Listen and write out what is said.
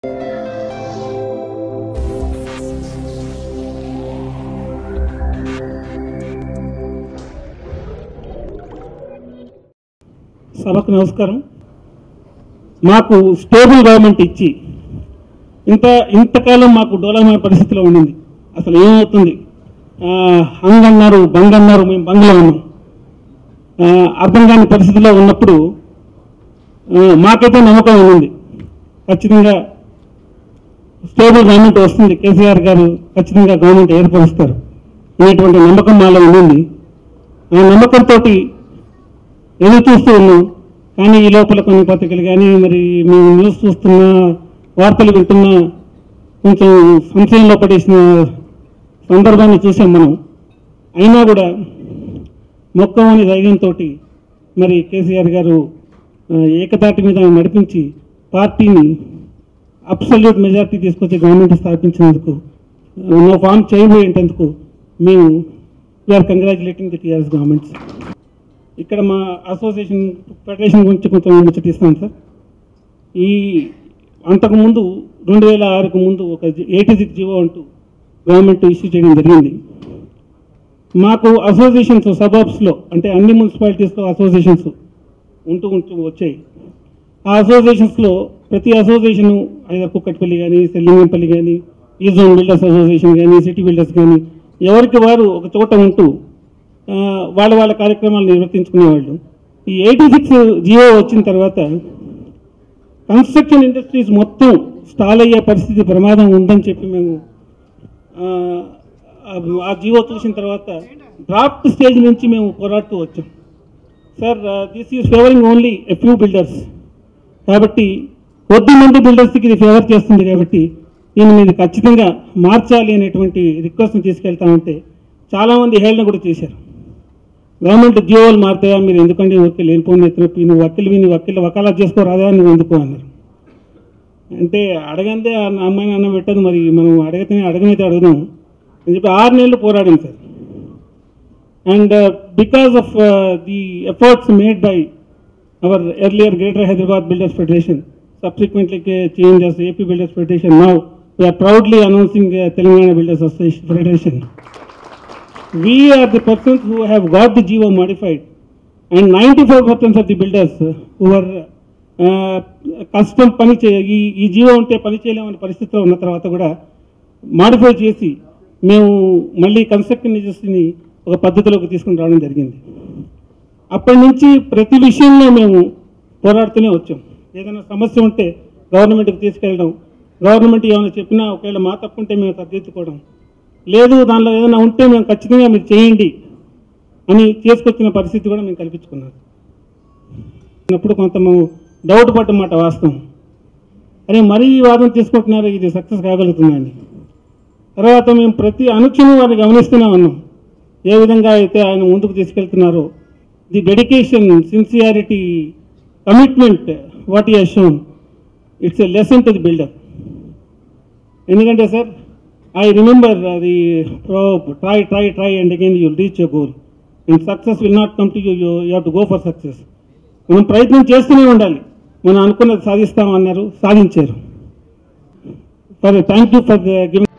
సభకు నమస్కారం మాకు స్టేబుల్ గవర్నమెంట్ ఇచ్చి ఇంత ఇంతకాలం మాకు డోలమైన పరిస్థితిలో ఉండింది అసలు ఏమవుతుంది ఆ, హంగ్ అన్నారు బంగ్ అన్నారు మేము బంగ్లో ఉన్నాం ఆ, అర్థం కాని పరిస్థితిలో ఉన్నప్పుడు ఆ, మాకైతే నమ్మకం ఉంది ఖచ్చితంగా స్టేబుల్ గవర్నమెంట్ వస్తుంది కేసీఆర్ గారు ఖచ్చితంగా గవర్నమెంట్ ఏర్పరుస్తారు అనేటువంటి నమ్మకం మాలో ఉండింది ఆ నమ్మకంతో ఎదురు చూస్తూ ఉన్నాం కానీ ఈ లోపల కొన్ని పత్రికలు కానీ మరి మేము న్యూస్ చూస్తున్నా వార్తలు వింటున్నా కొంచెం సంశయంలో పడేసిన సందర్భాన్ని చూసాం మనం అయినా కూడా మొక్కమని ధైర్యంతో మరి కేసీఆర్ గారు ఆ, ఏకతాటి మీద నడిపించి పార్టీని అబ్సల్యూట్ మెజార్టీ తీసుకొచ్చి గవర్నమెంట్ స్థాపించినందుకు నో ఫామ్ చేయబోయేందుకు మేము we're congratulating the TRS governments ఇక్కడ మా అసోసియేషన్ ఫెడరేషన్ గురించి కొంచెం ముచ్చటిస్తాను సార్ ఈ అంతకుముందు రెండు వేల ఆరుకు ముందు ఒక ఎయిటీ సిక్స్ జీవో అంటూ గవర్నమెంట్ ఇష్యూ చేయడం జరిగింది మాకు అసోసియేషన్స్ సబర్బ్స్లో అంటే అన్ని మున్సిపాలిటీస్లో అసోసియేషన్స్ ఉంటూ ఉంటూ వచ్చాయి ఆ అసోసియేషన్స్లో ప్రతి అసోసియేషన్ ఐదర్ కుక్కట్పల్లి కానీ సెల్లింగంపల్లి కానీ ఈ జోన్ బిల్డర్స్ అసోసియేషన్ కానీ సిటీ బిల్డర్స్ కానీ ఎవరికి వారు ఒక చోట ఉంటూ ఆ, వాళ్ళ వాళ్ళ కార్యక్రమాలు నిర్వర్తించుకునేవాళ్ళు ఈ ఎయిటీ సిక్స్ జియో వచ్చిన తర్వాత కన్స్ట్రక్షన్ ఇండస్ట్రీస్ మొత్తం స్టాల్ అయ్యే పరిస్థితి ప్రమాదం ఉందని చెప్పి మేము ఆ, ఆ జియో చూసిన తర్వాత డ్రాఫ్ట్ స్టేజ్ నుంచి మేము పోరాడుతూ వచ్చాం sir this is favouring only a few builders కాబట్టి కొద్ది మంది బిల్డర్స్కి ఇది ఫేవర్ చేస్తుంది కాబట్టి దీన్ని మీరు ఖచ్చితంగా మార్చాలి అనేటువంటి రిక్వెస్ట్ని తీసుకెళ్తామంటే చాలామంది హేళన కూడా చేశారు గవర్నమెంట్ జియోలు మారుతాయా మీరు ఎందుకంటే ఊరికి లేనిపోయిన ఎత్తునొప్పి నువ్వు వకీలు విని వకీలు వకాలా చేసుకోరాదా నువ్వు ఎందుకు అన్నారు అంటే అడగందే ఆ అమ్మాయిని అన్నం పెట్టదు మరి మనం అడగతేనే అడగనైతే అడుగుదాం అని చెప్పి ఆరు నెలలు పోరాడాం sir and because of the efforts made by our earlier greater Hyderabad builders federation subsequently change as AP builders federation now we're proudly announcing Telangana builders association federation we are the persons who have got the GEO modified and 94% of the builders who are uh, కష్టం పని చే ఈ ఈ GO ఉంటే పని చేయలేమనే పరిస్థితిలో ఉన్న తర్వాత కూడా మాడిఫై చేసి మేము మళ్ళీ కన్స్ట్రక్షన్ ఇండస్ట్రీని ఒక పద్ధతిలోకి తీసుకుని రావడం జరిగింది అప్పటి నుంచి ప్రతి విషయంలో మేము పోరాడుతూనే వచ్చాం ఏదైనా సమస్య ఉంటే గవర్నమెంట్కి తీసుకెళ్ళడం గవర్నమెంట్ ఏమైనా చెప్పినా ఒకవేళ మా తప్పు ఉంటే మేము సరిదిద్దుకోవడం లేదు దానిలో ఏదైనా ఉంటే మేము ఖచ్చితంగా మీరు చేయండి అని చేసుకొచ్చిన పరిస్థితి కూడా మేము కల్పించుకున్నాం అప్పుడు కొంత మేము డౌట్ పడ్డమాట వాస్తవం అరే మరీ ఈ వాదన తీసుకుంటున్నారు ఇది సక్సెస్ కాగలుగుతుందండి తర్వాత మేము ప్రతి అనుక్షణం వారిని గమనిస్తూనే ఉన్నాం ఏ విధంగా అయితే ఆయన ముందుకు తీసుకెళ్తున్నారో the dedication sincerity commitment what he shown it's a lesson to the builder ఎందుకంటే సార్ ఐ రిమెంబర్ అది try try try and again you reach you goal and success will not come to you you have to go for success మనం ప్రయత్నం చేస్తూనే ఉండాలి మనం అనుకున్నది సాధిస్తామన్నారు సాధించారు for thank you for giving